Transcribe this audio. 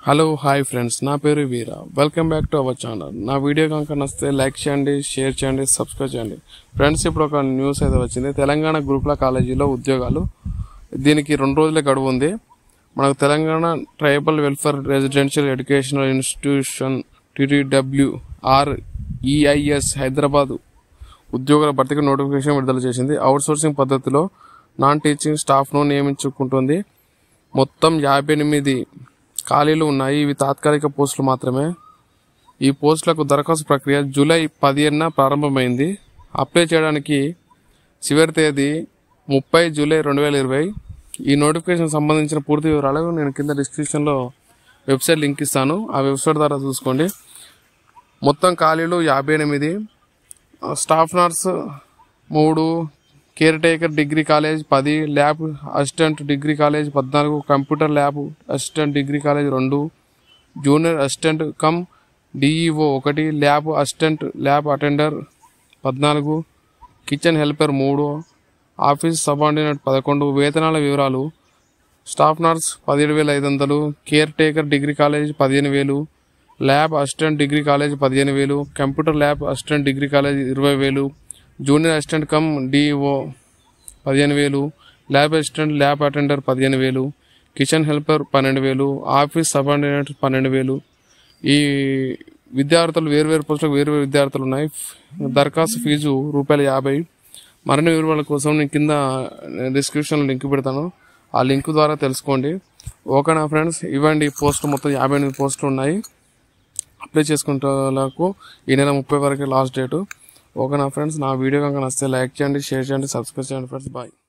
hello hi friends నా పేరు Veera welcome back to our channel నా వీడియో కనుక నచ్చితే లైక్ చేయండి షేర్ చేయండి సబ్స్క్రైబ్ చేయండి ఫ్రెండ్స్ ఇప్పుడు ఒక న్యూస్ అయితే వచ్చింది తెలంగాణ గ్రూప్ల కాలేజీలో ఉద్యోగాలు దీనికి రెండు రోజులే గడువు ఉంది మనకు Telangana tribal welfare residential educational institution TTW R EIS Hyderabad ఉద్యోగుల భర్తీకి నోటిఫికేషన్ విడుదల చేసింది అవుట్సోర్సింగ్ పద్ధతిలో నాన్ టీచింగ్ స్టాఫ్ను నియమించుకుంటుంది మొత్తం యాభై ఎనిమిది ఖాళీలు ఉన్నాయి ఇవి తాత్కాలిక పోస్టులు మాత్రమే ఈ పోస్టులకు దరఖాస్తు ప్రక్రియ జూలై పదిహేనున ప్రారంభమైంది అప్లై చేయడానికి చివరి తేదీ ముప్పై జూలై రెండు వేల ఇరవై ఈ నోటిఫికేషన్ సంబంధించిన పూర్తి వివరాలు నేను కింద డిస్క్రిప్షన్లో వెబ్సైట్ లింక్ ఇస్తాను ఆ వెబ్సైట్ ద్వారా చూసుకోండి మొత్తం ఖాళీలు యాభై ఎనిమిది స్టాఫ్ నర్స్ మూడు కేర్ టేకర్ డిగ్రీ కాలేజ్ పది ల్యాబ్ అసిస్టెంట్ డిగ్రీ కాలేజ్ పద్నాలుగు computer lab assistant degree college రెండు జూనియర్ అసిస్టెంట్ కమ్ డిఈఓ ఒకటి ల్యాబ్ అసిస్టెంట్ ల్యాబ్ అటెండర్ పద్నాలుగు కిచెన్ హెల్పర్ మూడు ఆఫీస్ సబార్డినేట్ పదకొండు వేతనాల వివరాలు స్టాఫ్ నర్స్ పదిహేడు వేల ఐదు వందలు కేర్ టేకర్ డిగ్రీ కాలేజ్ పదిహేను వేలు ల్యాబ్ అసిస్టెంట్ డిగ్రీ కాలేజ్ పదిహేను వేలు computer lab assistant degree college ఇరవై వేలు జూనియర్ అసిస్టెంట్ కమ్ డిఓ పదిహేను వేలు ల్యాబ్ అసిస్టెంట్ ల్యాబ్ అటెండర్ పదిహేను వేలు కిచెన్ హెల్పర్ పన్నెండు వేలు ఆఫీస్ సబార్డినేట్ పన్నెండు వేలు ఈ విద్యార్థులు వేరువేరు పోస్టులకు వేరువేరు విద్యార్థులు ఉన్నాయి దరఖాస్తు ఫీజు రూపాయలు యాభై మరిన్ని వివరాల కోసం నేను కింద డిస్క్రిప్షన్లో లింక్ పెడతాను ఆ లింక్ ద్వారా తెలుసుకోండి ఓకే నా ఫ్రెండ్స్ ఇవ్వండి పోస్టులు మొత్తం యాభై ఎనిమిది పోస్టులు ఉన్నాయి అప్లై చేసుకుంటే వాళ్ళకు ఈ నెల ముప్పై వరకు లాస్ట్ డేటు ఓకే నా ఫ్రెండ్స్ నా వీడియో కనుక నచ్చితే లైక్ చేయండి షేర్ చేయండి సబ్స్క్రైబ్ చేయండి ఫ్రెండ్స్ బాయ్